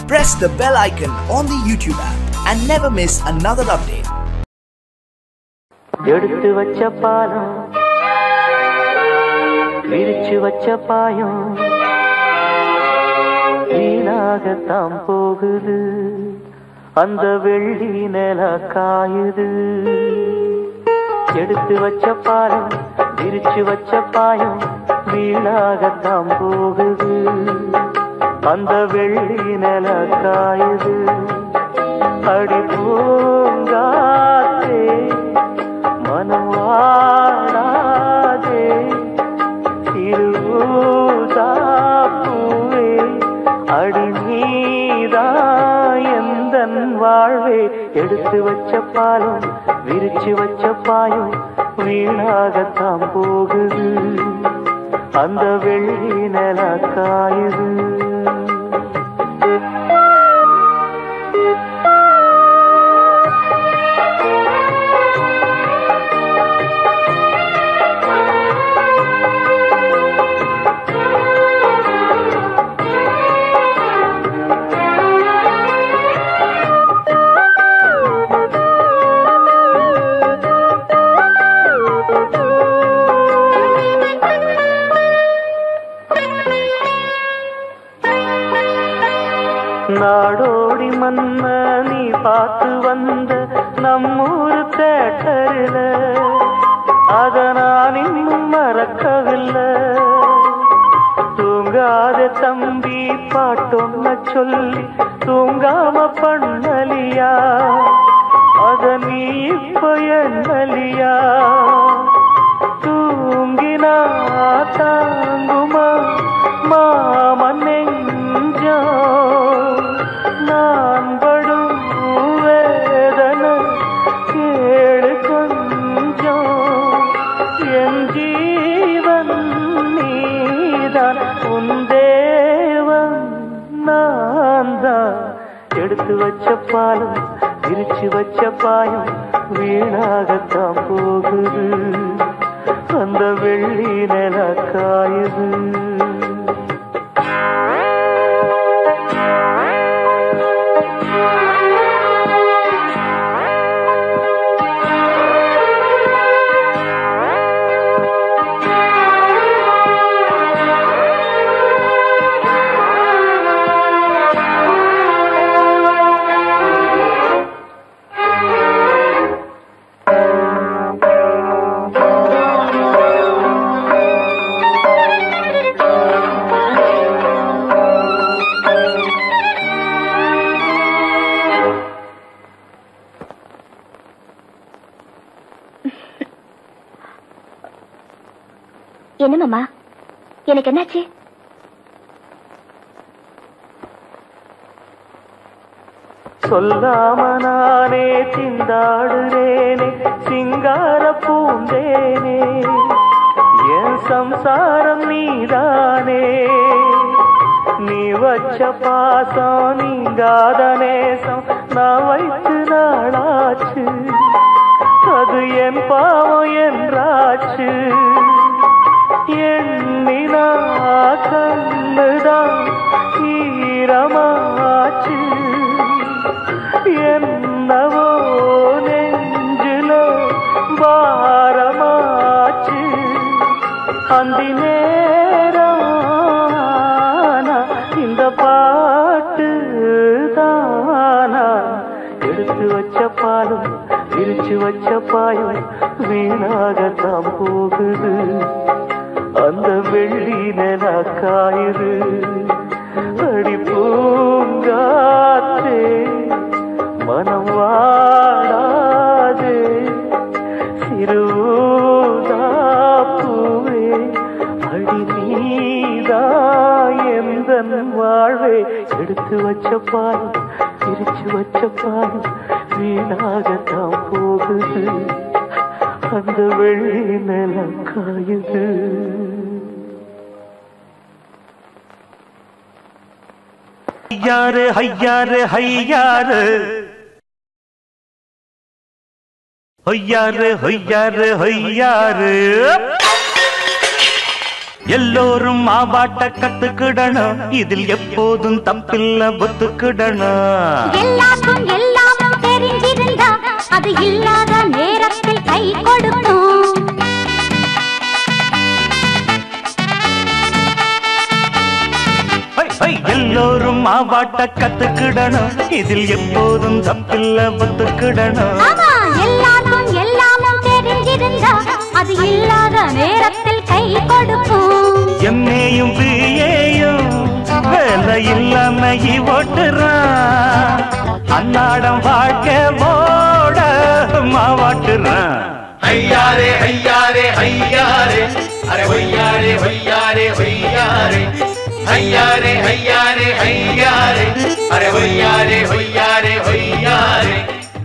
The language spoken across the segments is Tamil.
press the bell icon on the YouTube app and never miss another update. எடுத்து வச்ச பாலம் விரிச்சு வச்ச பாயம் வீணாகத்தான் போகுது அந்த வெள்ளி நில காயுது எடுத்து வச்ச பாலம் விரிச்சு வச்ச பாயம் வீணாகத்தான் போகுது அந்த வெள்ளி நில காயுது அடி பூங்காத்தே மனம் வாடாதே திருதாப்பூவே அடி நீதா எந்தன் வாழ்வே எடுத்து வச்ச பாலம் விரிச்சு வச்ச பாயம் வீணாகத்தான் போகுது அந்த வெள்ளி நில காயுது நாடோடி மன்ன நீ பார்த்து வந்த நம்மூர் தேட்டரில் அத நான் இன்னும் மறக்கவில்லை தூங்காத தம்பி பாட்டொன்ன சொல்லி தூங்காம பண்ணலியா அத நீ இப்ப என்னலியா தூங்கினா தாங்குமா மாமன் நெஞ்சோ நான் படும் வேதனை கேடு கொஞ்சம் என் ஜீவன் நீதான் உன் தேவன் நான் தான் எடுத்து வச்ச பாலம் விரிச்சு வச்ச பாயம் வீணாகத்தான் போகுது அந்த வெள்ளி நில காயுது என்ன மாமா எனக்கு என்னாச்சு சொல்லாம நானே திண்டாடுறேனே சிங்கார பூந்தேனே என் சம்சாரம் நீதானே நீ வச்ச பாசம் நீங்காத நேசம் நான் வைத்து நாளாச்சு அது என் பாவம் என்றாச்சு எண்ணினா கண்ணுதான் ஈரமாச்சு என்னவோ நெஞ்சில பாரமாச்சு அந்தி நேரம் ஆனா இந்த பாட்டு தானா எடுத்து வச்ச பாலும் விரிச்சு வச்ச பாயம் வீணாகத்தான் போகுது அந்த வெள்ளி நில காயுது அடி பூங்காத்தே மனம் வாடாதே சிறுதாப்பூவே அடி நீதா எந்தன் வாழ்வே எடுத்து வச்ச பால் பிரிச்சு வச்ச பால் வீணாகத்தான் போகுது அந்த வெள்ளி நிலம் காயுது ஐயாரு ஐயாரு ஐயாரு ஹொய்யாரு ஹொய்யாரு ஹொய்யாரு எல்லோரும் மாவாட்ட கத்துக்கிடணும் இதில் எப்போதும் தப்பில்ல ஒத்துக்கிடணும் எல்லாருக்கும் எல்லாமும் தெரிஞ்சிருந்தா அது இல்லாத நேரத்தில் கை கொடுக்கும் ஹை, ஹை, எல்லோரும் மாவாட்ட கத்துக்கிடணும் இதில் எப்போதும் தப்பில்ல ஒத்துக்கிடணும் ஆமா எல்லாருக்கும் எல்லாமும் தெரிஞ்சிருந்தா அது இல்லாத நேரத்தில் கை கொடுக்கும் எம்ஏயும் பிஏயும் வேலை இல்லாம ஓட்டுறான் அன்னாடம் வாழ்க்கை ஓட மாவாட்டுறான் ஐயாரே ஐயாரே ஐயாரே அரே ஒய்யாரே ஒய்யாரே ஒய்யாரே ஐயாரே ஐயாரே ஐயாரே அரே ஒய்யாரே ஒய்யாரே ஒய்யாரே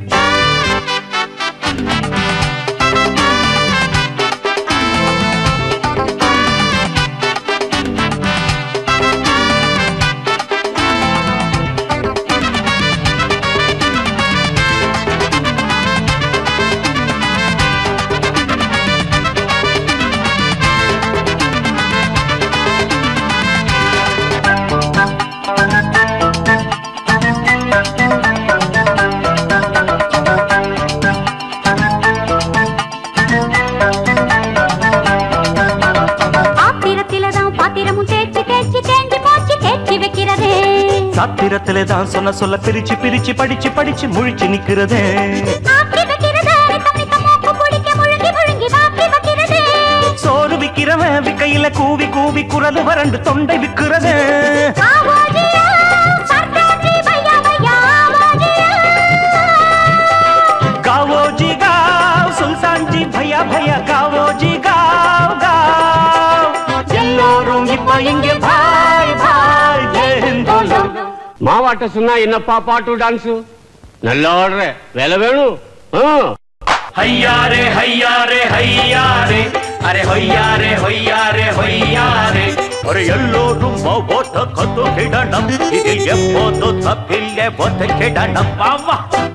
ஆத்திரத்திலதான் பாத்திரமும் தேய்ச்சி தேய்ச்சி தேஞ்சு போச்சு தேய்ச்சி வைக்கிறதே சாத்திரத்திலே தான் சொன்ன சொல்ல பிரிச்சு பிரிச்சு படிச்சு படிச்சு முழிச்சு நிக்கிறதே ஆக்கி வைக்கிறதே நித்தம் நித்தம் மூக்கு பிடிக்க முழுங்கி முழுங்கி வாக்கி வைக்கிறதே சோறு விக்கிறவன் விக்கையில கூவி கூவி குரல் வறண்டு தொண்டை விக்கிறதே ஆவோஜியா, சர்தார்ஜி பையா பையா, ஆவோஜியா. गावोजी गाव சுல்தான் ஜி பையா பையா காவோஜி காவ் காவ் எல்லோரும் இப்ப இங்கே பாய் பாய் ஜெயின் போலும் மாவாட்ட சொன்னா என்னப்பா பாட்டு டான்ஸ் நல்லா ஆடுற வேலை வேணும் ஆ. ஐயாரே ஐயாரே ஐயாரே அரே ஹொய்யாரே ஹொய்யாரே ஹொய்யாரே ஒரு எல்லோரும் ஓட்ட கத்து கிடனம் இதில் எப்போது தப்பில்லை ஒத்த கிடனம் வாவா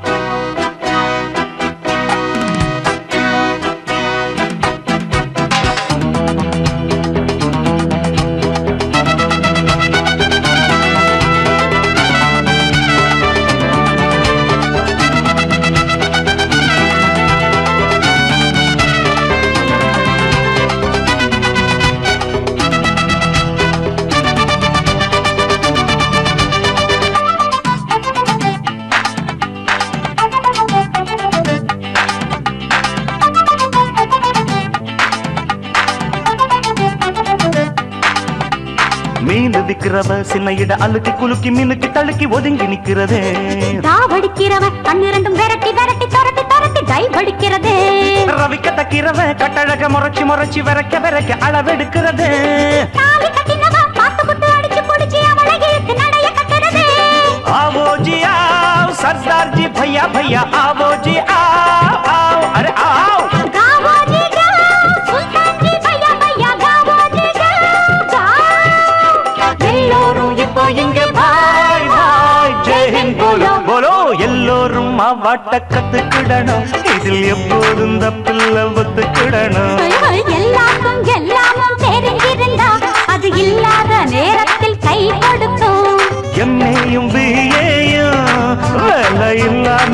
மீன் விக்கிறவ சின்ன இட அழுக்கி குலுக்கி மினுக்கி தழுக்கி ஒதுங்கி நிக்கிறதே தாவடிக்கிறவன் கண்ணிரண்டும் விரட்டி விரட்டி துரட்டி துரட்டி டைவடிக்கிறதே ரவிக்க தக்கிறவ கட்டழக முறைச்சு முறைச்சு விரைக்க விரைக்க அளவெடுக்கிறதே தாலி கட்டினவன் பாத்து குத்து அடிச்சு புடிச்சு அவளை இழுத்து நடைய கட்டுறதே आवो जी आओ सरदार जी भैया भैया आवो जी आओ आओ अरे आओ गावोजी गाव, சுல்தான்ஜி பையா பையா, गावोजी गाव, गाव. எல்லோரும் இப்போ இங்க பாய் பாய் ஜெய் ஹிந்த் போலோ போலோ எல்லோரும் மாவாட்ட கத்துக்கிடணும் இதில் எப்போதும் தப்பில்ல ஒத்துக்கிடணும் ஐ, ஐ, எல்லாருக்கும் எல்லாமும் தெரிஞ்சிருந்தா அது இல்லாத நேரத்தில் கை கொடுக்கும் எம்ஏயும் பிஏயும் வேலை இல்லாம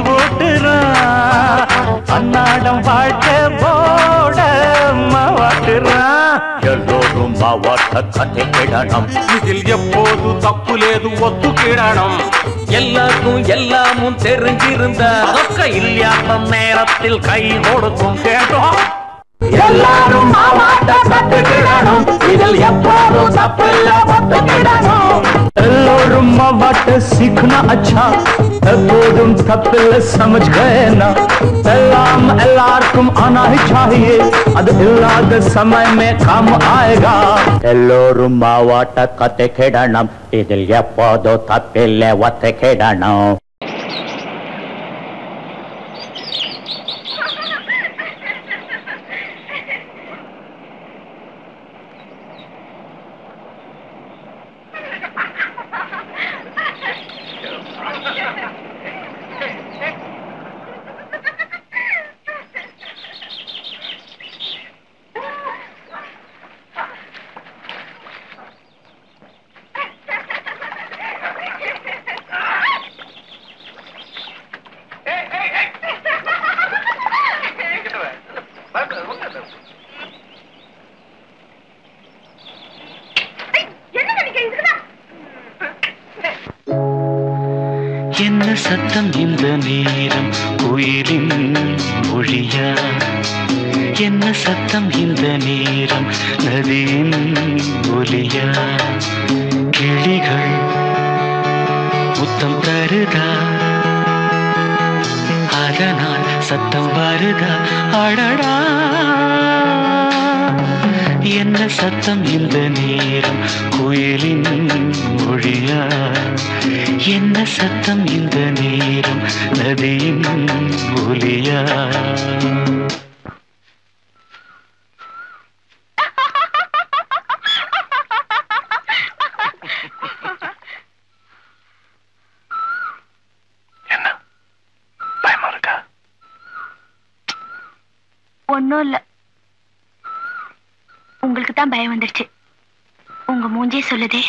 ஓட்டுறான் அன்னாடம் வாழ்க்கை போட மாவாட்டுறான் எல்லோரும் மாவாட்ட கத்துக்கிடணும் இதில் எப்போது தப்பு லேது ஒத்துக்கிடணும் எல்லாருக்கும் எல்லாமும் தெரிஞ்சிருந்த அதொக்க இல்லாம நேரத்தில் கை கொடுக்கும் கேட்டோம் எல்லாரும் மாவாட்ட கத்துக்கிடணும் இதில் எப்போதும் தப்பில்ல ஒத்துக்கிடணும் எல்லோரும் மாவாட்ட सीखना अच्छा எப்போதும் தப்பில்ல समझ गए ना எல்லாம் எல்லாருக்கும் ஆனா ही चाहिए அது இல்லாத समय में काम आएगा எல்லோரும் மாவாட்ட கத்துக்கிடணும் இதில் எப்போதோ தப்பில்லை ஒத்துக்கிடணும் சத்தம் இந்த நேரம் குயிலின் மொழியா என்ன சத்தம் இந்த நேரம் நதியின் ஒலியா கிளிகள் முத்தம் தருதா அதனால் சத்தம் வருதா அடடா என்ன சத்தம் இந்த நேரம் குயிலின் மொழியா என்ன சத்தம் இந்த நேரம் நதியின் ஒலியா ஒன்றும் இல்லை உங்களுக்கு தான் பயம் வந்துருச்சு உங்க மூஞ்சே சொல்லுதே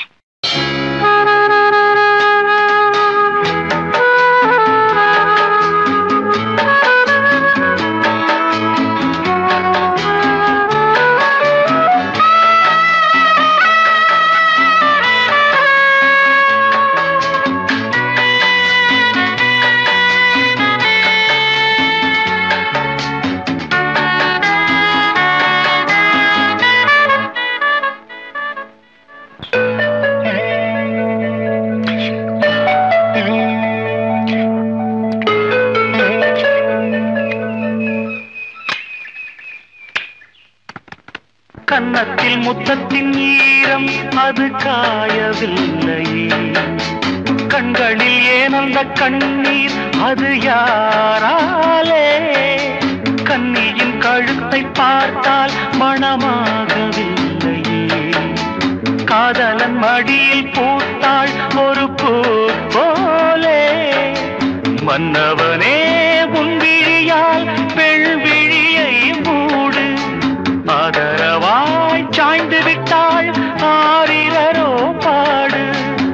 கன்னத்தில் முத்தத்தின் ஈரம் அது காயவில்லையே கண்களில் ஏன் அந்த கண்ணீர் அது யாராலே கண்ணியின் கழுத்தை பார்த்தால் மணமாகவில்லையே காதலன் மடியில் பூத்தாள் ஒரு பூ போலே மன்னவனே உன் விழியால் பெண்விழியை மூடு ஆதரவாய் சாய்ந்து விட்டாள் ஆரிரரோ பாடு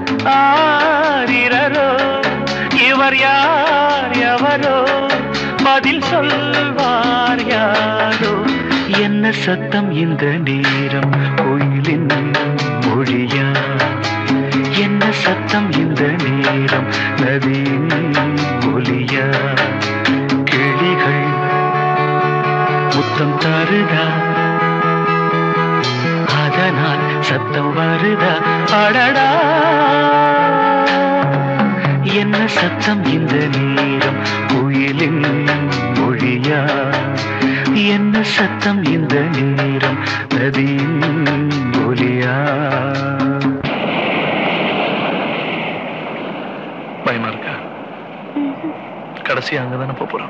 ஆரிரரோ இவர் யார் எவரோ பதில் சொல்வார் யாரோ என்ன சத்தம் இந்த நேரம் கோயிலின் மொழியா என்ன சத்தம் இந்த நேரம் நதியின் ஒலியா கிளிகள் முத்தம் தருதா அதனால் சத்தம் வருதா அடடா என்ன சத்தம் இந்த நேரம் குயிலின் மொழியா என்ன சத்தம் இந்த நேரம் நதியின் ஒலியா பயமா இருக்கா கடைசி அங்கதானே போப் போறோம்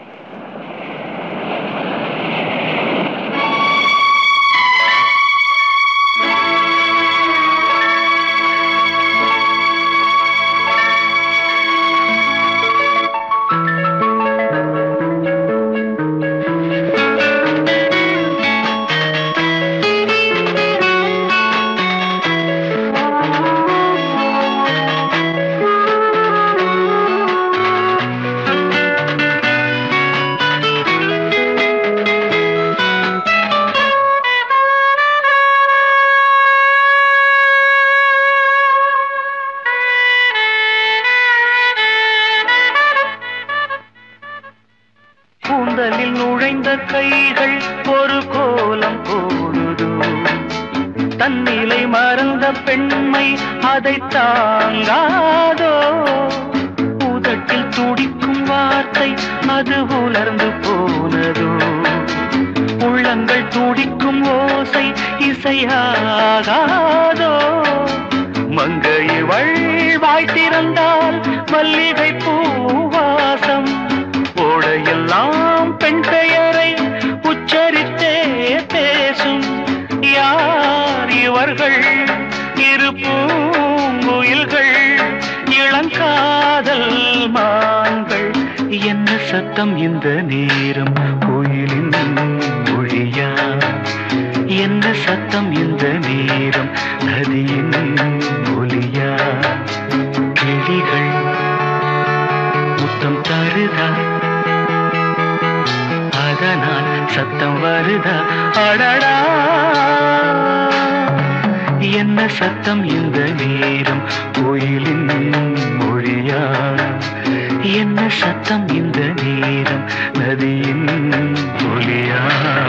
கூந்தலில் நுழைந்த கைகள் ஒரு கோலம் போடுதோ தன்னிலை மறந்த பெண்மை அதை தாங்காதோ உதட்டில் துடிக்கும் வார்த்தை அது உலர்ந்து போனதோ உள்ளங்கள் துடிக்கும் ஓசை இசையாகாதோ மங்கையவள் வாய் திறந்தால் மல்லிகை பூவாசம் ஓடையெல்லாம் பெண் பெயரை உச்சரித்தே பேசும் யார் இவர்கள் இரு பூங்குயில்கள் இளங்காதல் மான்கள் என்ன சத்தம் இந்த நேரம் கோயிலின் மொழியா என்ன சத்தம் இந்த நேரம் நதியின் ஒலியா கிளிகள் முத்தம் தருதா அதனால் சத்தம் வருதா அடடா என்ன சத்தம் இந்த நேரம் கோயிலின் மொழியா சத்தம் இந்த நேரம் நதியின் ஒலியா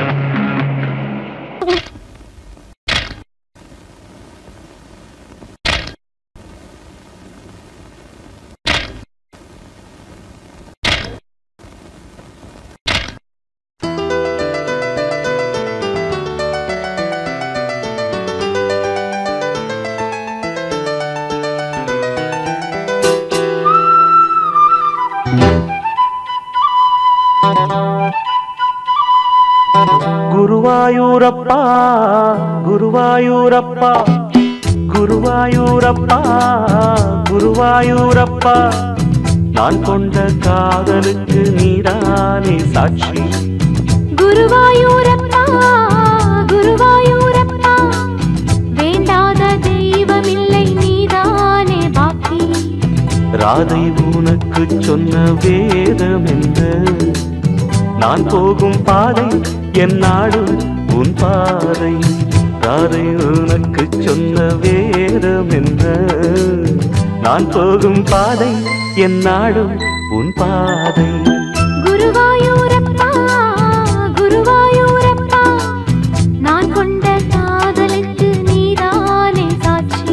குருவாயூரப்பா குருவாயூரப்பா குருவாயூரப்பா குருவாயூரப்பா நான் கொண்ட காதலுக்கு நீதானே சாட்சி குருவாயூரப்பா குருவாயூரப்பா வேண்டாத தெய்வமில்லை நீதானே பாக்கி ராதை உனக்கு சொன்ன வேதம் என்ன நான் போகும் பாதை என் நாடு உன் பாதை ராதை உனக்கு சொன்ன வேதம் என்ன நான் போகும் பாதை என் நாடு உன் பாதை குருவாயூரப்பா குருவாயூரப்பா நான் கொண்ட காதலுக்கு நீதானே சாட்சி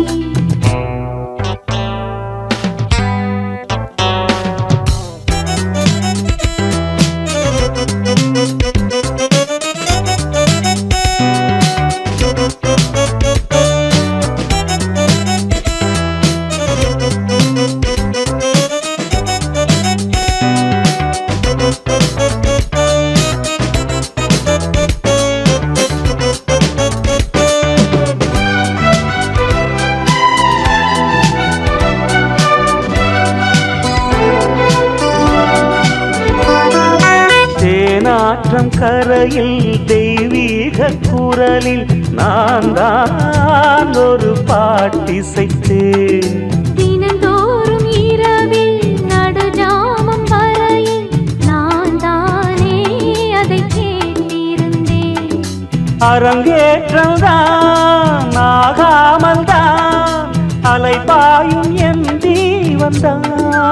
தேனாற்றம் கரையில் தெய்வீக குரலில் நான் தான் ஒரு பாட்டிசைத்தேன் தினந்தோறும் இரவில் நடுஜாமம் வரையில் நான் தானே அதை கேட்டிருந்தேன் அரங்கேற்றம் தான் ஆகாமல் தான் அலைபாயும் என் தீவந்தான்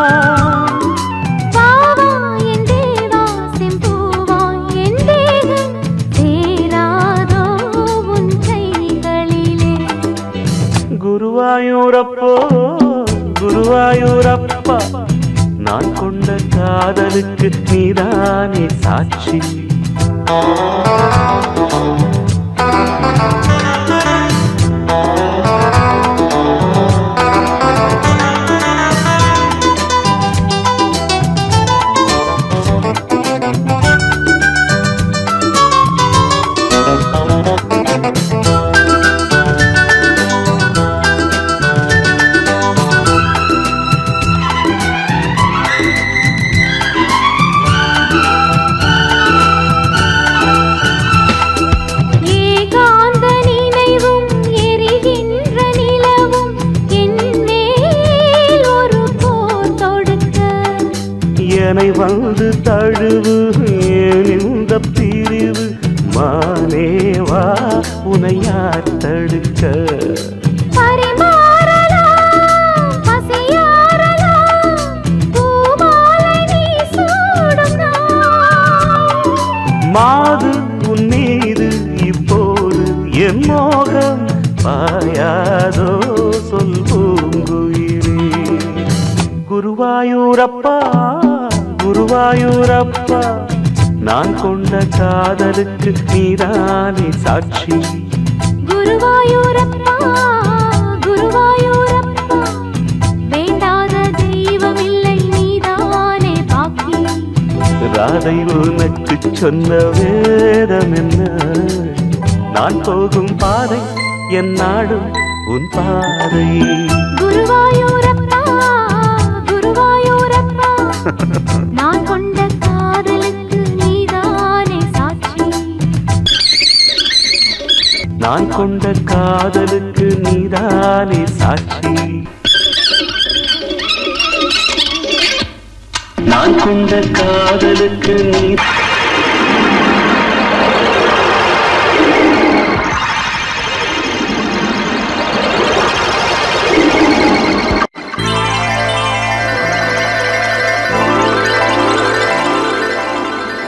பாவா என் தேவா செம்பூவா என் தேகம் சேராதோ உன் கைகளிலே குருவாயூரப்போ குருவாயூரப்பா நான் கொண்ட காதலுக்கு நீதானே சாட்சி ஏகாந்த நினைவும் எரிகின்ற நிலவும் என் மேல் ஒரு போர் தொடுக்க என்னை வந்து தழுவு ஏன் இந்த பிரிவு மானேவா உனை யார் தடுக்க பரிமாறலாம் பசியாறலாம் பூமாலை நீ சூடும் நாள். மாது உன் மீது இப்போது என் மோகம் பாயாதோ சொல் பூங்குயிலே குருவாயூரப்பா குருவாயூரப்பா நான் கொண்ட காதலுக்கு நீதானே சாட்சி குருவாயூரப்பா குருவாயூரப்பா வேண்டாத தெய்வமில்லை நீதானே பாக்கி ராதை உனக்கு சொன்ன வேதம் என்ன நான் போகும் பாதை என் நாடும் உன் பாதை குருவாயூரப்பா குருவாயூரப்பா நான் கொண்ட காதலுக்கு நீதானே சாட்சி நான் கொண்ட காதலுக்கு நீதானே சாட்சி நான் கொண்ட காதலுக்கு நீ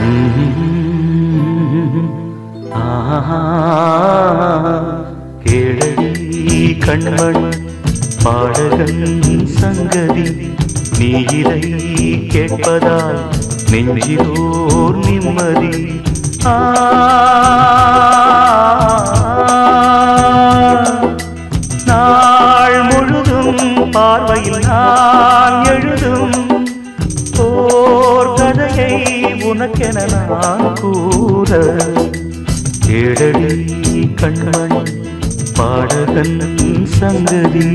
கேளடி கண்மண் பாடகன் சங்கதி நீ இதை கேட்பதால் நெஞ்சிலோர் நிம்மதி ஆ நாள் முழுதும் பார்வையில் நான் எழுதும் ஓர் கதையை உனக்கென நான் கூற கேடடி கண்மண் பாடகன் சங்கதி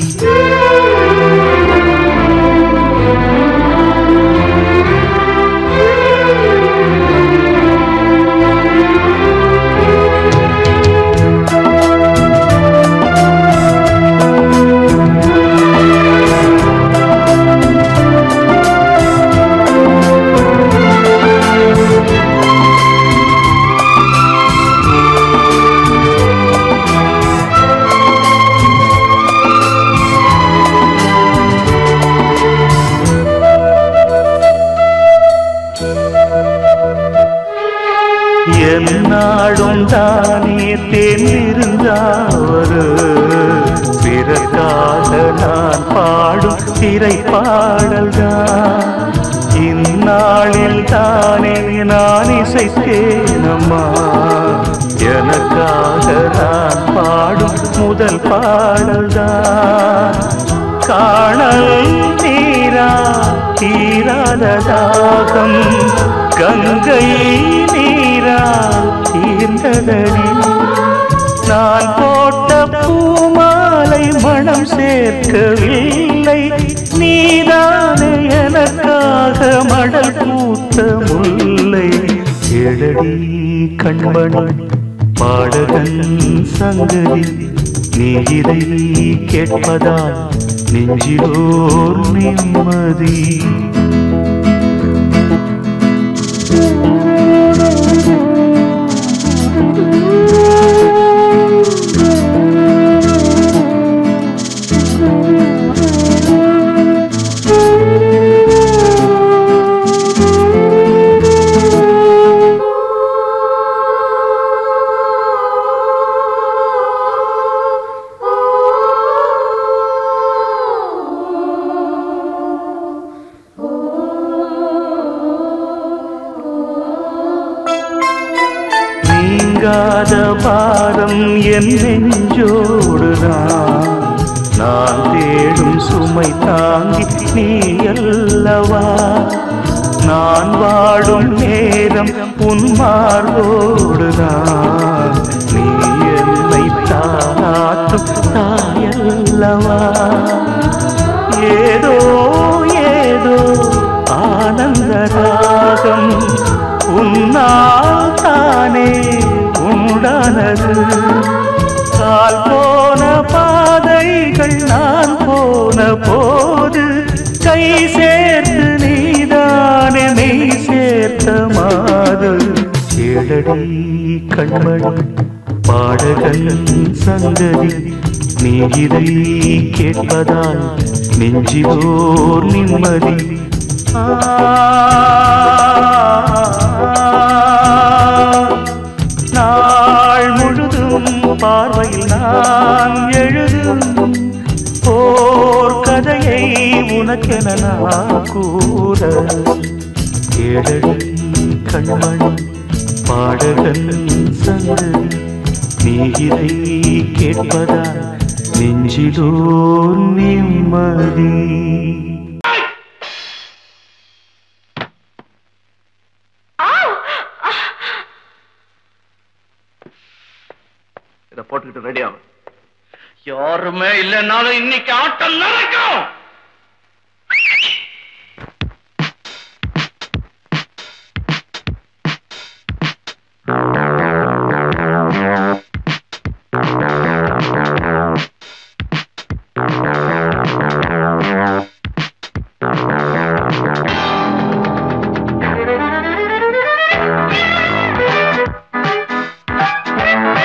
என்னாடும் தானே தேர்ந்திருந்தாவரு பிறக்காக நான் பாடும் திரைப்பாடல்தான் இந்நாளில் தானே நான் இசைத்தேனம்மா எனக்காக நான் பாடும் முதல் பாடல்தான் காணல் நீரா தீராத தாகம் கங்கை நீரா தீர்ந்ததடி நான் போட்ட பூமாலை மனம் சேர்க்கவில்லை நீதானே எனக்காக மடல் பூத்த முல்லை எழடி கண்மணி பாடகன் சங்கதி நீ இதை கேட்பதால் நெஞ்சிலோர் நிம்மதி நீங்காத பாரம் என் நெஞ்சோடுதான் நான் தேடும் சுமை தாங்கி நீ அல்லவா நான் வாடும் நேரம் உன் மார்போடுதான் நீ என்னை தாளாட்டும் தாயல்லவா ஏதோ ஏதோ ஆனந்த ராகம் உன்னால் தானே உண்டானது கால் போன பாதைகள் நான் போன போது கை சேர்த்து நீதானே மெய் சேர்த்த மாது கேளடி கண்மணி பாடகன் சங்கதி நீ இதை கேட்பதால் நெஞ்சிலோர் நிம்மதி நாள் முழுதும் பார்வையில் நான் எழுதும் ஓர் கதையை உனக்கென நான் கூற கேளடி கண்மணி பாடகன் சங்கதி நீ இதை கேட்பதால் நெஞ்சிலோர் நிம்மதி இதை போட்டுக்கிட்டு ரெடி ஆகும் யாருமே இல்லைன்னாலும் இன்னைக்கு ஆட்டம் நடக்கும்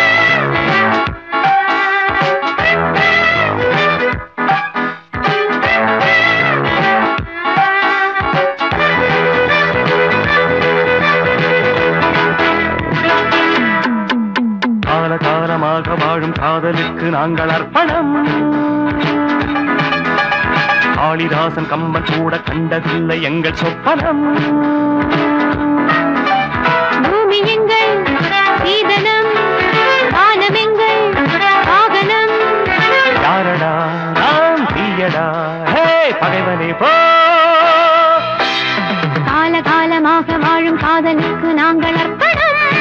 ஆ காதலுக்கு நாங்கள் அர்ப்பணம் காளிதாசன் கம்பன் கூட கண்டதில்லை எங்கள் சொப்பனம் பூமி எங்கள் சீதனம் வானம் எங்கள் வாகனம் யாரடா நான் தீயடா ஹே பகைவனே போ காலகாலமாக வாழும் காதலுக்கு நாங்கள் அர்ப்பணம்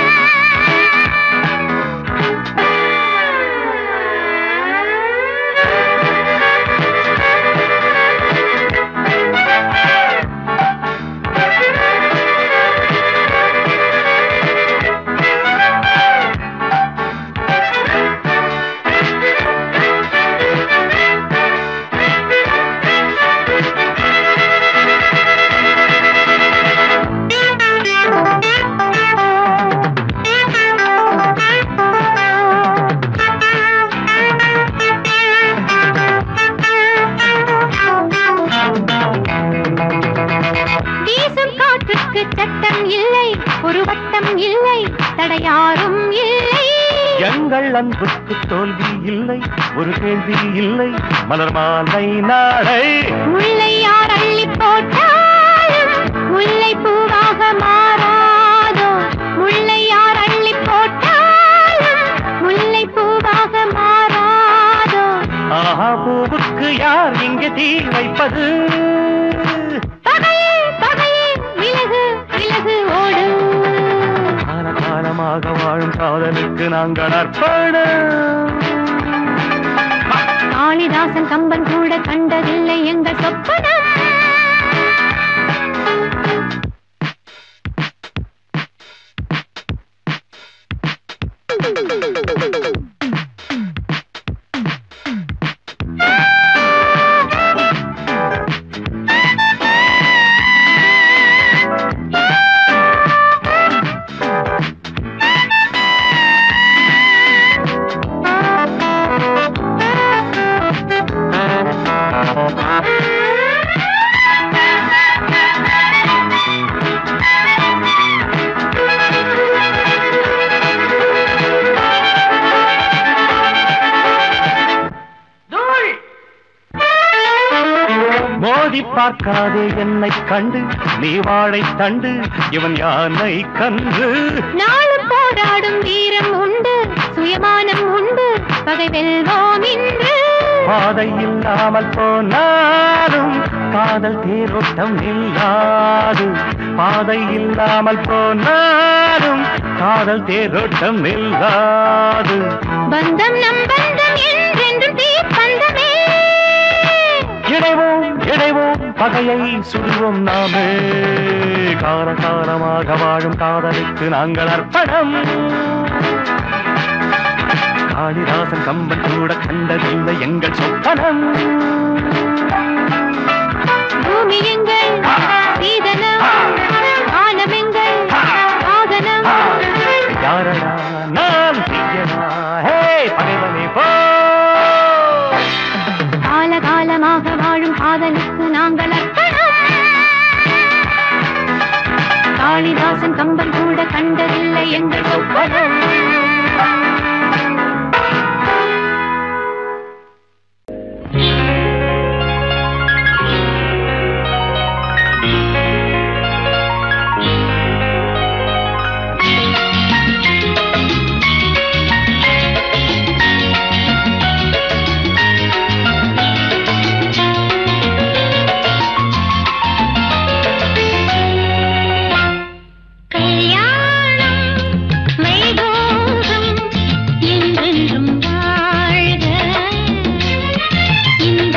வீசும் காற்றுக்கு சட்டம் இல்லை ஒரு வட்டம் இல்லை தடையாரும் இல்லை எங்கள் அன்புக்கு தோல்வி இல்லை ஒரு கேள்வி இல்லை மலர் மாலை நாளை முல்லை யார் அள்ளி போட்டாலும் முல்லை பூவாக மாறாதோ முல்லை யார் அள்ளி போட்டாலும் முல்லை பூவாக மாறாதோ ஆஹா பூவுக்கு யார் இங்கே தீ வைப்பது பகையே பகையே விலகு விலகு ஓடு கால காலமாக வாழும் காதலுக்கு நாங்கள் அர்ப்பணம் காளிதாசன் கம்பன் கூட கண்டதில்லை எங்கள் சொப்பனம் மோதி பார்க்காதே என்னை கண்டு நீ வாழை தண்டு இவன் யானை கன்று நாளும் போராடும் வீரம் உண்டு சுயமானம் உண்டு பகை வெல்வோம் இன்று பாதை இல்லாமல் போனாலும் காதல் தேரோட்டம் இல்லாது பாதை இல்லாமல் போனாலும் காதல் தேரோட்டம் இல்லாது பந்தம் நம் பந்தம் என்றென்றும் தீப்பந்தமே இணைவோம் இணைவோம் பகையை சுடுவோம் நாமே காரகாரமாக வாழும் காதலுக்கு நாங்கள் அர்ப்பணம் காளிதாசன் கம்பன் கூட கண்டதில்லை எங்கள் சொப்பனம் பூமி எங்கள் சீதனம் வானம் எங்கள் வாகனம் யாரடா நான் தீயனா ஹே பகைவனே போ காலகாலமாக வாழும் காதலுக்கு நாங்கள் அர்ப்பணம் காளிதாசன் கம்பன் கூட கண்டதில்லை எங்கள் சொப்பனம் கல்யாணம் வைபோகம் என்றென்றும் வாழ்க இந்த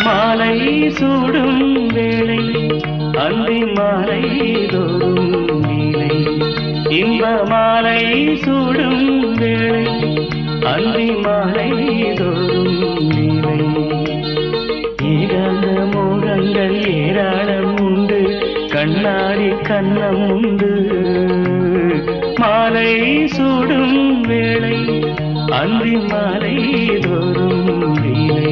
மாலை சூடும் வேளை அந்தி மாலை தோறும் நீலை இன்ப மாலை சூடும் வேளை அந்தி மாலை தோறும் நீலை ஏகாந்த மோகங்கள் ஏராளம் உண்டு கண்ணாடி கண்ணம் உண்டு மாலை சூடும் வேளை அந்தி மாலை தோறும் லீலை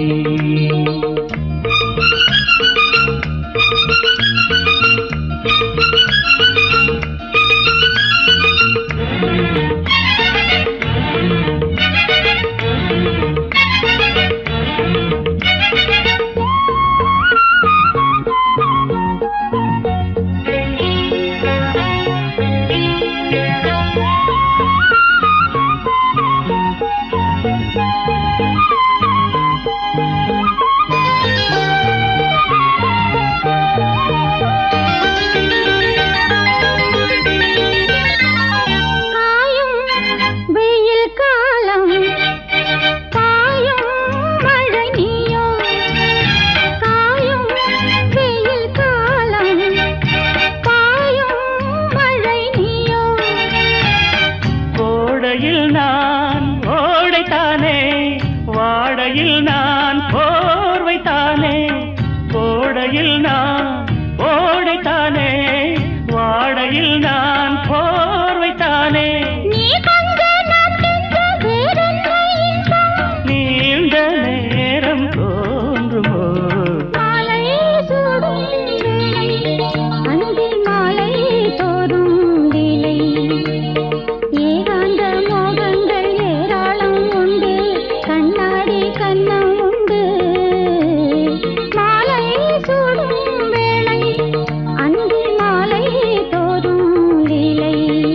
காயும் வெயில் காலம் காயும் மழை நீயோ காயும் வெயில் காலம் காயும் மழை நீயோ கோடையில் நான் ஓடைத்தானே வாடையில் நான் போர்வைத்தானே கோடையில் நான் ஓடைத்தானே வாடையில் நான் போர்வைத்தானே நீ கொஞ்ச நான் கெஞ்ச வேறென்ன இன்பம் நீண்ட நேரம் தோன்றுமோ மாலை சூடும் வேளை அந்தி மாலை தோறும் லீலை ஏகாந்த மோகங்கள் ஏராளம் உண்டு கண்ணாடி கண்ணம் உண்டு மாலை சூடும் வேளை அந்தி மாலை தோறும் லீலை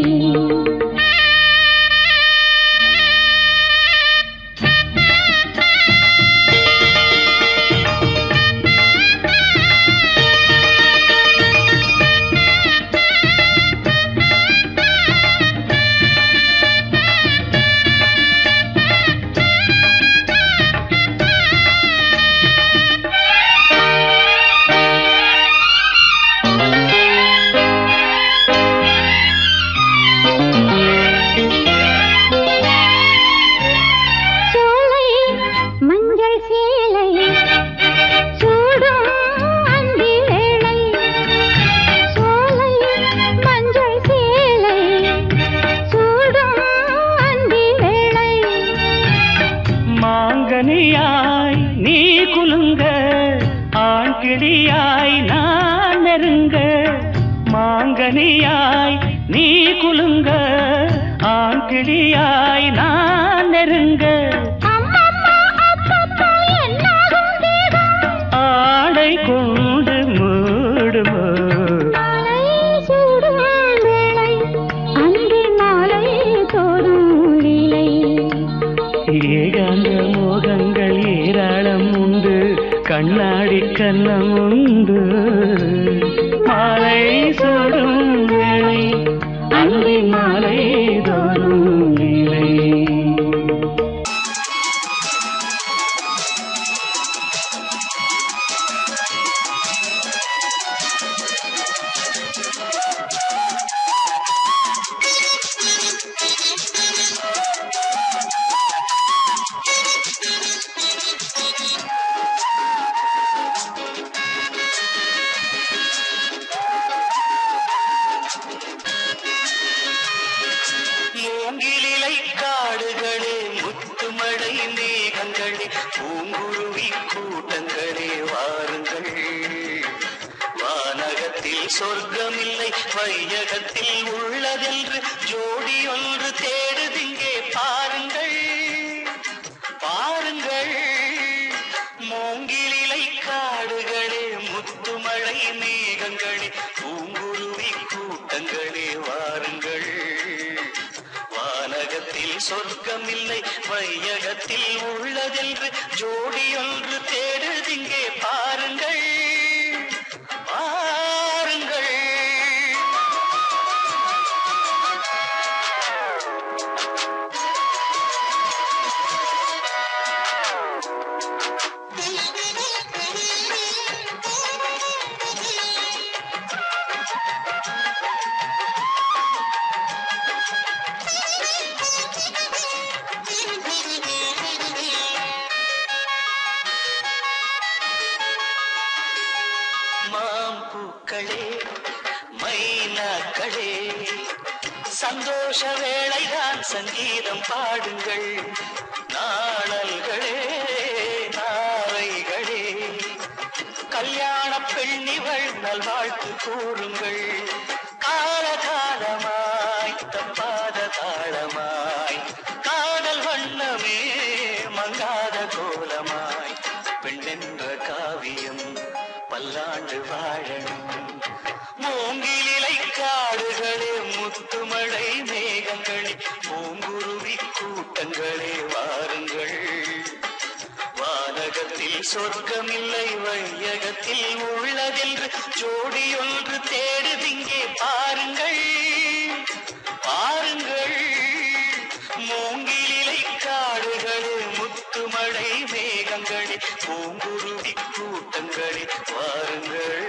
சோலை மஞ்சள் சேலை சூடும் அந்தி வேளை சோலை மஞ்சள் சேலை சூடும் அந்தி வேளை மாங்கனியாய் நீ குலுங்க ஆண் கிளியாய் நான் நெருங்க மாங்கனியாய் நீ குலுங்க ஆண் கிளியாய் நான் நெருங்க அம்மம்மா அப்பப்பா என்னாகும் தேகம் ஆடை கொண்டு மூடுமோ மாலை சூடும் வேளை அந்தி மாலை தோறும் லீலை ஏகாந்த மோகங்கள் ஏராளம் உண்டு கண்ணாடி கண்ணம் உண்டு மாலை சூடும் வேளை அந்தி மாலை தோறும் நிலை மூங்கிலிலை காடுகளே முத்துமழை மேகங்களே பூங்குருவி கூட்டங்களே வாருங்கள் வானகத்தில் சொர்க்கமில்லை வையகத்தில் உள்ளதென்று ஜோடி ஒன்று தேடுதிங்கே பாருங்கள் பாருங்கள் மூங்கிலிலை காடுகளே முத்துமழை மேகங்களே பூங்குருவி கூட்டங்களே வாருங்கள் வானகத்தில் சொர்க்கமில்லை வையகத்தில் உள்ளதென்று ஜோடி ஒன்று தேடுதிங்கே பாருங்கள் பாருங்கள் மைனாக்களே மைனாக்களே சந்தோஷ வேளைதான் சங்கீதம் பாடுங்கள் நாணல்களே நாரைகளே கல்யாண பெண்ணிவள் நல்வாழ்த்து கூறுங்கள் காலகாலமாய் தப்பாத தாளமாய் காதல் வண்ணமே மங்காத கோலமாய் பெண்ணென்ற காவியம் பல்லாண்டு வாழணும் மூங்கிலிலை காடுகளே முத்துமழை மேகங்களே பூங்குருவி கூட்டங்களே வாருங்கள் வானகத்தில் சொர்க்கமில்லை வையகத்தில் உள்ளதென்று ஜோடியொன்று தேடுதிங்கே பாருங்கள் பாருங்கள் மூங்கிலிலை காடுகளே முத்துமழை மேகங்களே பூங்குருவி கூட்டங்களே வாருங்கள்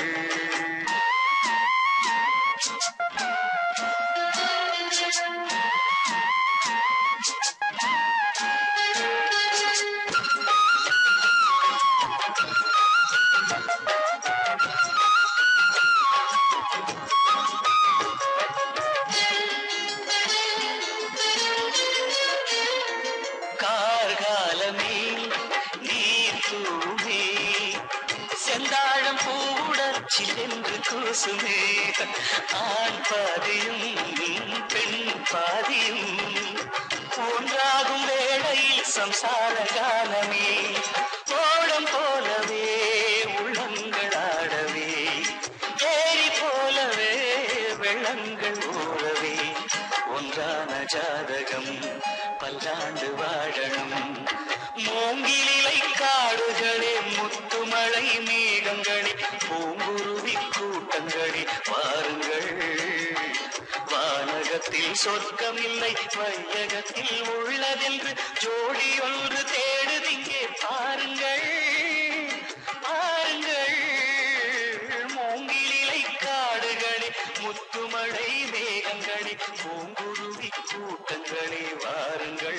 கார்காலமே நீர் தூமே செந்தாழம் பூவுடற்சில் என்று கூசுமே ஆண் பாதியும் பெண் பாதியும் ஒன்றாகும் வேளையில் சம்சார காலமே ஓடம் போலவே உள்ளங்கள் ஆடவே ஏரி போலவே வெள்ளங்கள் ஓடவே ஒன்றான ஜாதகம் பல்லாண்டு வாழணும் மூங்கிலிலை காடுகளே முத்துமழை மேகங்களே பூங்குருவி கூட்டங்களே வாருங்கள் வானகத்தில் சொர்க்கமில்லை வையகத்தில் உள்ளதென்று ஜோடி ஒன்று தேடுதிங்கே பாருங்கள் பாருங்கள் மூங்கிலிலை காடுகளே முத்துமழை மேகங்களே பூங்குருவி கூட்டங்களே வாருங்கள்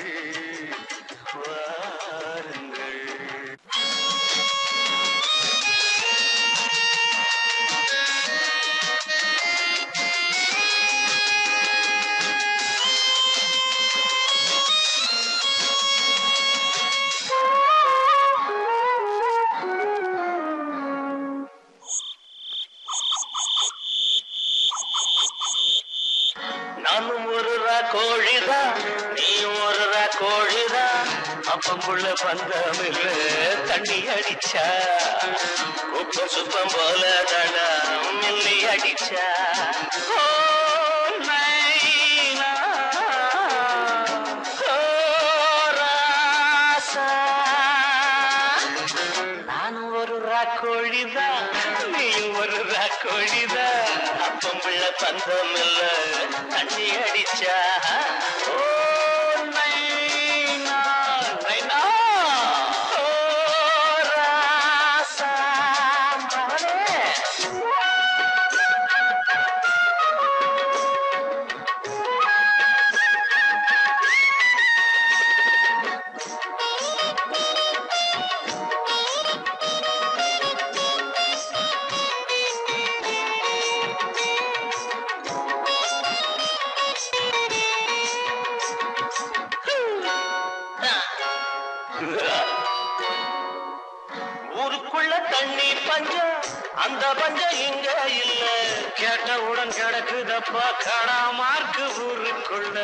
வாருங்கள் நானும் ஒரு ரா கோழிதான் நீ ஒரு ரா கோழிதான் அப்பங்குள்ள பந்தம் இல்ல தண்ணி அடிச்சா உப்பம் சுப்பம் போல தடா மில்லி அடிச்சா ஓ, நைனா, ஓ, ராசா. நானும் ஒரு ராக்கோழிதான் நீயும் ஒரு ராக்கோழிதான் அப்பம் பிள்ள பந்தம் இல்ல தண்ணி அடிச்சா ஓ நைனா, நைனா, ஓ ராசா, மகனே. ஊருக்குள்ள தண்ணி பஞ்சம் அந்த பஞ்சம் இங்க இல்ல கேட்டவுடன் கிடக்குதப்பா கடா மார்க்கு ஊருக்குள்ள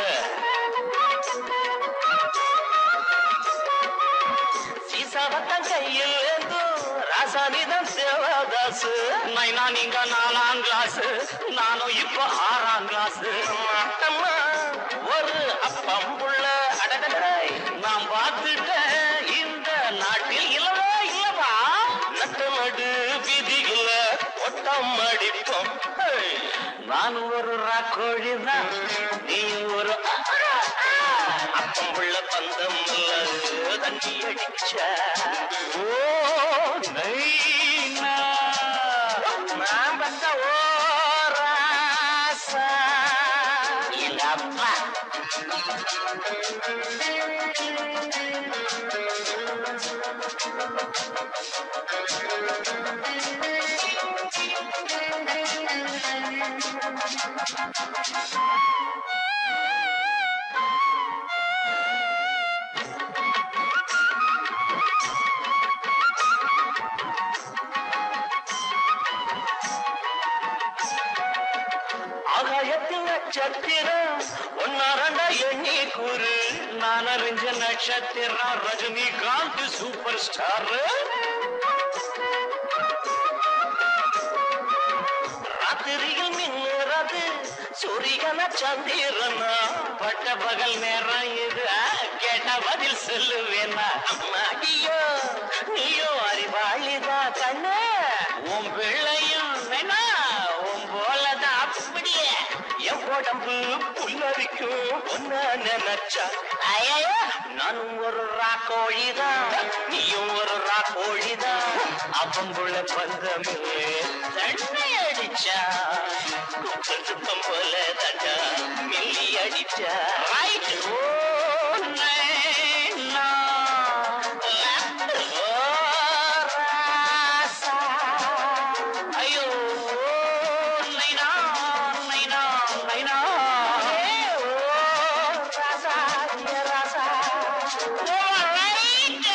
சீசாவத்தான் கையில் ஏந்தும் ராசானிதான் தேவதாசு நைனா நீங்க நாலாம் கிளாஸ் நானும் இப்ப ஆறாம் கிளாஸ் மாட்டம்மா ஒரு அப்பம் புள்ள அடடடை நான் பார்த்துட்டேன் இந்த நாட்டில் இல்லவே இல்லவா நட்டு நடு விதியில ஒட்டம் அடிப்போம் ஹேய், நான் ஒரு ராக்கோழிதான் நீ ஒரு அப்பம் புள்ள பந்தம் இல்ல தண்ணி அடிச்ச ஓ நைனா நான் வந்த ஓ ராசா எங்க அப்பா நட்சத்திரம் ஒன்னா ரெண்டா எண்ணி கூறு நான் அறிஞ்ச நட்சத்திரம் ரஜினிகாந்த் சூப்பர் ஸ்டார் ராத்திரியில் மின்னுறது சூரியன சந்திரனா பட்ட பகல் நேரம் இது ஆ, கேட்ட பதில் சொல்லுவேனா அம்மா, ஐயோ நீயோ அறிவாளிதா கண்ணு உன் பிள்ளையும் வேணா உன் போலதான் அப்படியே என் உடம்பு புல்லரிக்கும் ஒன்ன நினைச்சா ஐயோ நானும் ஒரு ராக்கோழிதான் நீயும் ஒரு ராக்கோழிதான் அப்பங்குள்ள பந்தமே தண்ணி அடிச்சா குப்பம் சுத்தம் போல தண்டா மில்லி அடிச்சா ரைட் ஓ நைனா லெஃப்ட் ஓ ராசா ஐயோ நைனா நைனா நைனா ஏ ஓ ராசா ஏ ராசா ஓ ரைட்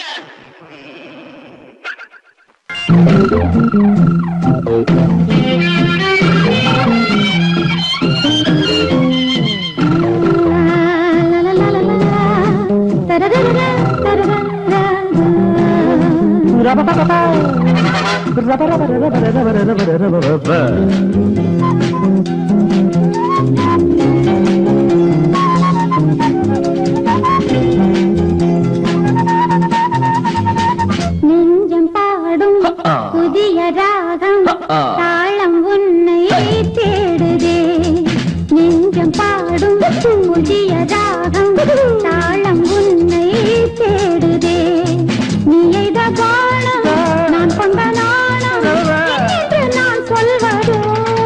நெஞ்சம் பாடும் புதிய ராகம் தாளம் உன்னை தேடுதே நெஞ்சம் பாடும் புதிய ராகம் தாளம் உன்னை தேடுதே நீ எய்த காணம் நான் கொண்ட நாணம் என்று நான் சொல்வதோ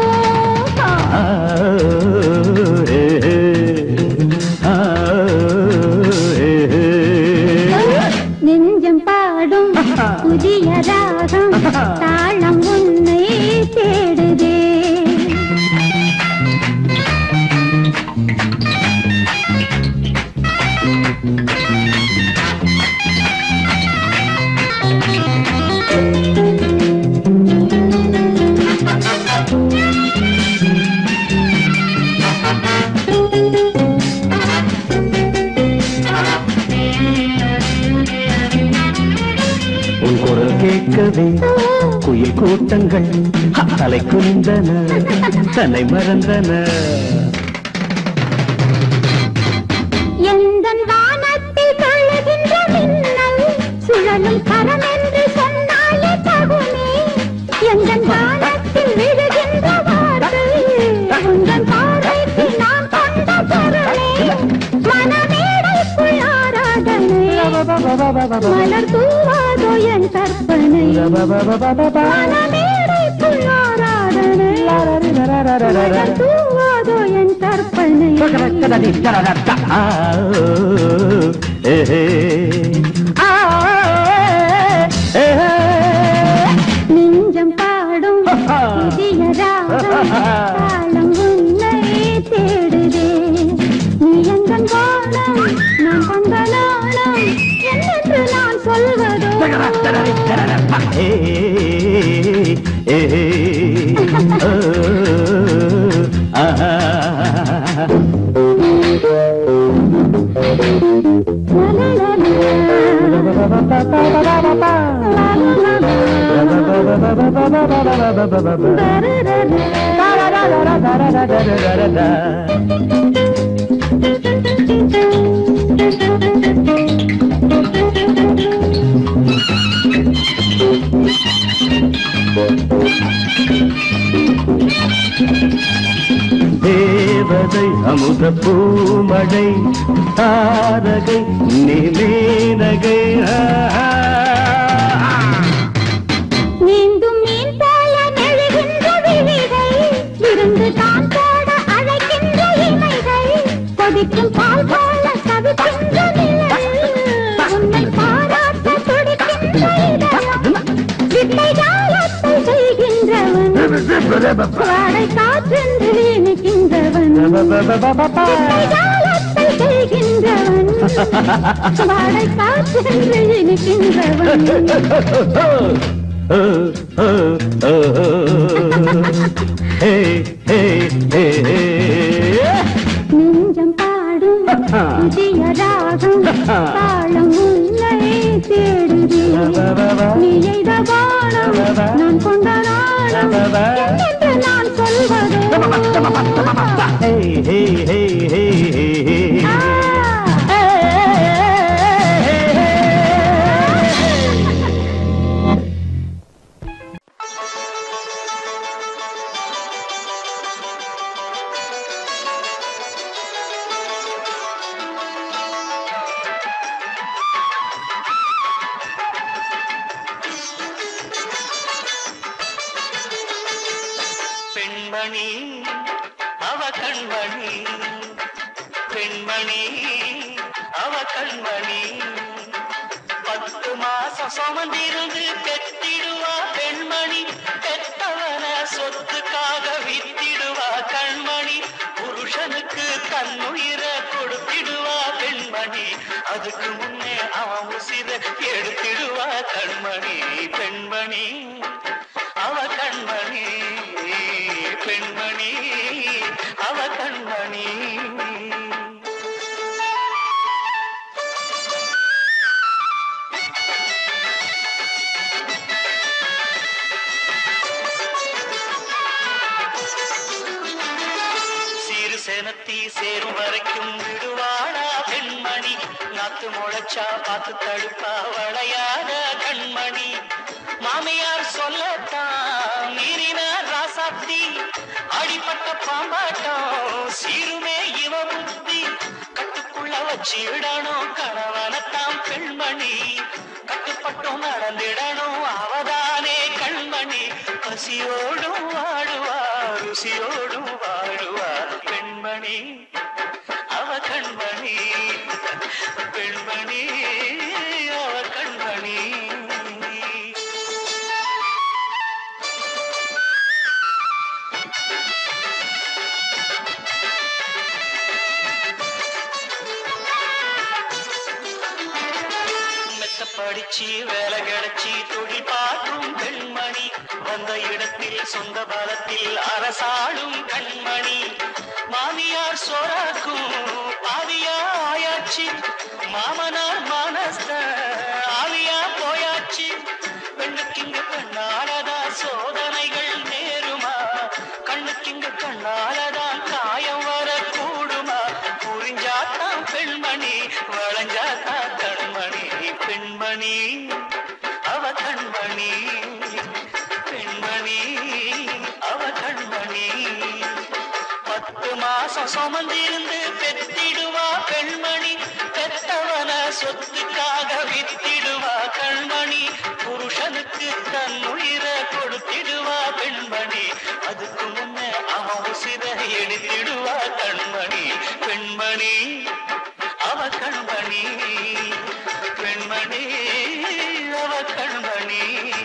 நெஞ்சம் பாடும் புதிய ராகம் தாளம் உன்னை தேடுதே உன் குரல் கேட்கவே குயில் கூட்டங்கள் தலை குனிந்தன தன்னை மறந்தன எந்தன் வானத்தில் கழுகின்ற மின்னல் சுழலும் கரம் என்று சொன்னாலே தகுமே எந்தன் வானத்தில் விழுகின்ற வார்த்தை உந்தன் பார்வைக்கு நான் கொண்ட பொருளே மனமேடைக்குள் ஆராதனை மலர் தூவாதோ என் கற்பனை மனமேடைக்குள் ஆராதனை மலர் தூவாதோ என் கற்பனை நெஞ்சம் பாடும் புதிய ராகம் தாளம் உன்னை தேடுதே நீ எந்தன் வானம் நான் கொண்ட நாணம் என்னென்று நான் சொல்வதோ தேவதை அமுத பூமழை தாரகை நிமேனகை நீந்தும் மீன் போல நெழுகின்ற விழிகள் விருந்து தான் போட அழைக்கின்ற இமைகள் கொதிக்கும் பால் போல தவிக்கின்ற நிழல் உன்னை பாராட்ட துடிக்கின்ற இதயம் வித்தை ஜாலத்தை செய்கின்றவன் வாடை காற்றென்று நிற்கின்றவன் வித்தை ஜாலத்தை செய்கின்றவன் வாடை காற்றென்று நிற்கின்றவன் Hey, hey, hey, hey. நான் கொண்ட நாணம் என்னென்று நான் சொல்வது பெண்மணி அவ கண்மணி பெண்மணி அவ கண்மணி பத்து மாசம் சுமந்திருந்து பெத்திடுவா பெண்மணி பெத்தவன சொத்துக்காக வித்திடுவா கண்மணி புருஷனுக்கு தன்னுயிர கொடுத்திடுவா பெண்மணி அதுக்கு முன்னே அவன் உசிர எடுத்திடுவா கண்மணி பெண்மணி அவ கண்மணி பெண்மணி அவ கண்மணி சீரு சேனத்தி சேரும் வரைக்கும் விடுவாளா பெண்மணி நாத்து முளைச்சா பார்த்து தடுப்பா வளையாத கண்மணி மாமியார் சொல்லத்தான் மீறினார் ராசாத்தி அடிப்பட்ட பாம்பாட்டம் சீருமே இவ புத்தி கட்டுக்குள்ள வச்சிடணும் கணவனத்தான் பெண்மணி கட்டுப்பட்டும் நடந்திடணும் அவதானே கண்மணி பசியோடும் வாழுவா ருசியோடும் வாழுவா பெண்மணி அவ கண்மணி பெண்மணி அவ கண்மணி மெத்த படிச்சு வேலை கிடைச்சி தொழில் பார்க்கும் பெண்மணி வந்த இடத்தில் சொந்த பலத்தில் அரசாடும் கண்மணி மாமியார் சோறாக்கும் பாவியா ஆயாச்சு மாமனார் மானஸ்த ஆவியா போயாச்சு பெண்ணுக்கிங்க பெண்ணாலதா சோதனைகள் நேருமா கண்ணுக்கிங்க கண்ணாலதான் காயம் வரக்கூடுமா புரிஞ்சாத்தான் பெண்மணி வளைஞ்சாத்தான் கண்மணி பெண்மணி அவ கண்மணி பெண்மணி அவ கண்மணி பத்து மாசம் சுமந்திருந்து பெத்திடுவா பெண்மணி பெத்தவன சொத்துக்காக வித்திடுவா கண்மணி புருஷனுக்கு தன் உயிரை கொடுத்திடுவா பெண்மணி அதுக்கு முன்ன அவன் உசிர எடுத்திடுவா கண்மணி பெண்மணி அவ கண்மணி பெண்மணி அவ கண்மணி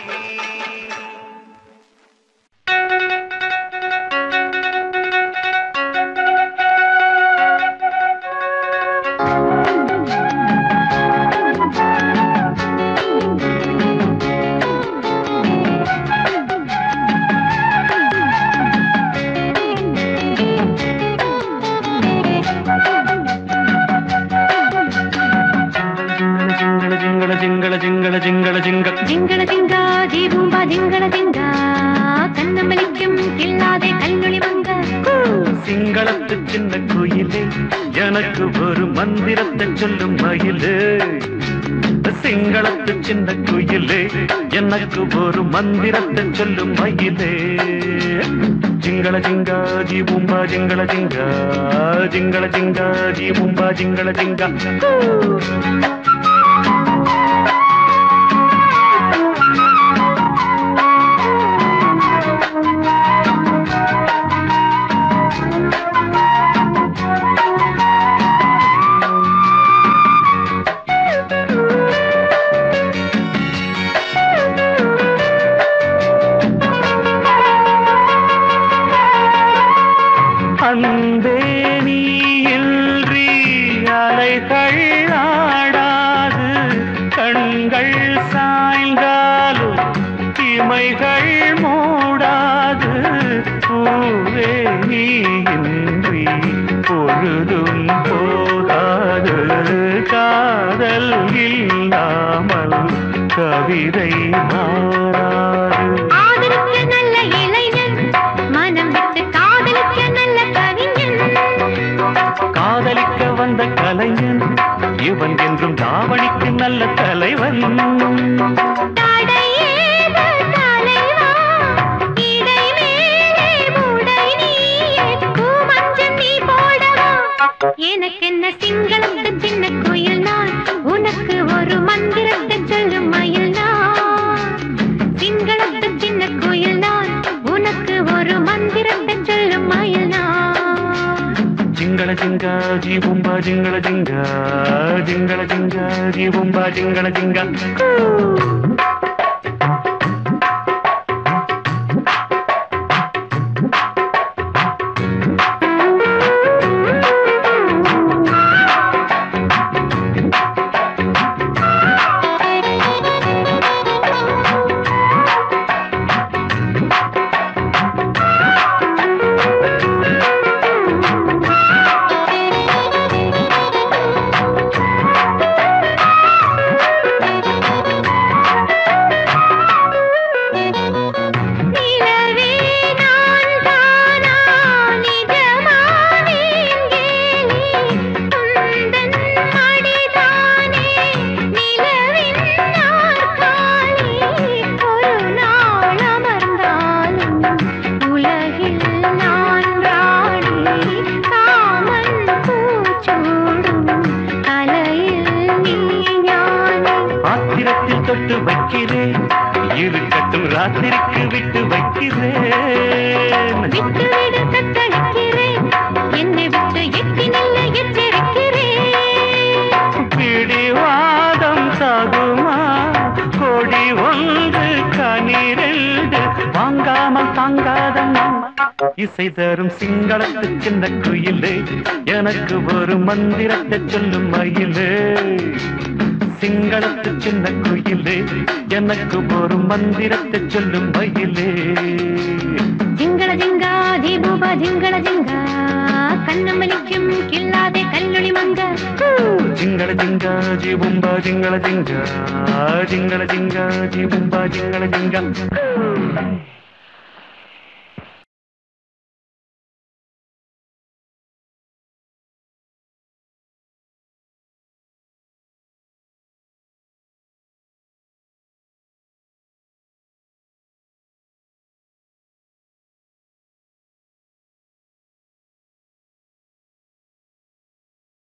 జింగళ జింగళ జింగళ జింగళ జింగ ജിങ്കണ ജിങ്ക ജീവൂമ്പ ജിങ്കണ ജിങ്ക കണ്ണമലിക്കും കിള്ളാതെ കല്ലൊളി മങ്ക சிங்களத்து சின்ன குயிலே எனக்கு ஒரு மந்திரத்தை சொல்லும் மயிலே சிங்களத்து சின்ன குயிலே எனக்கு ஒரு மந்திரத்தை சொல்லும் மயிலே ஜிங்கள ஜிங்கா ஜி பூம்பா ஜிங்கள ஜிங்கா ஜிங்கள ஜிங்கா ஜி பூம்பா ஜிங்கள ஜிங்கா அன்பே நீ இன்றி அலைகள் ஆடாது கண்கள் சாய்ந்தாலும் இமைகள் மூடாது பூவே நீ இன்றி பொழுதும் போகாது காதல் இல்லாமல் கவிதை மாறாது எனக்கென்ன சிங்களத்து சின்ன கோயில் நான் உனக்கு ஒரு மந்திரத்தை சொல்லும் மயில் நான் சிங்களத்து சின்ன கோயில் நான் உனக்கு ஒரு மந்திரத்தை சொல்லும் மயில் நான் ಜಿಂಗಳ ಜಿಂಗ ಜೀ ಬುಂಬ ಜಿಂಗಳ ಜಿಂಗ ಜಿಂಗಳ ಜಿಂಗ ಜೀ ಬುಂಬ ಜಿಂಗಳ ಜಿಂಗ நிலவே நான் தானா நிஜமானேன் கேலி உந்தன் மடிதானே நிலவின் நாற்காலி ஒரு நாள் அமர்ந்தாலும் உலகில் நான் ராணி காமன் பூச்சூடும் கலையில் நீ ஞானி ஆத்திரத்தில் தொட்டு வைக்கிறேன் இருக்கட்டும் ராத்திரிக்கு விட்டு வைக்கிறேன் விட்டு விடு தத்தளிக்கிறேன் என்னை விட்டு எட்டி நல்ல எச்சரிக்கிறேன் பிடிவாதம் சாகுமா கொடி ஒன்று கனிரெண்டு வாங்காமல் தாங்காதம்மா இசை தரும் சிங்களத்து சின்ன குயிலே எனக்கு ஒரு மந்திரத்தை சொல்லும் மயிலே சிங்களத்து சின்ன குயிலே எனக்கு ஒரு மந்திரத்தை சொல்லும் மயிலே ஜிங்கள ஜிங்கா தீபூப ஜிங்கள ஜிங்கா கண்ணமலிக்கும் கில்லாதே கல்லொளி மங்க ಜಿಂಗಳ ಜಿಂಗ ಜಿ ಬುಂಬ ಜಿಂಗಳ ಜಿಂಗ ಜಿಂಗಳ ಜಿಂಗ ಜಿ ಬುಂಬ ಜಿಂಗಳ ಜಿಂಗ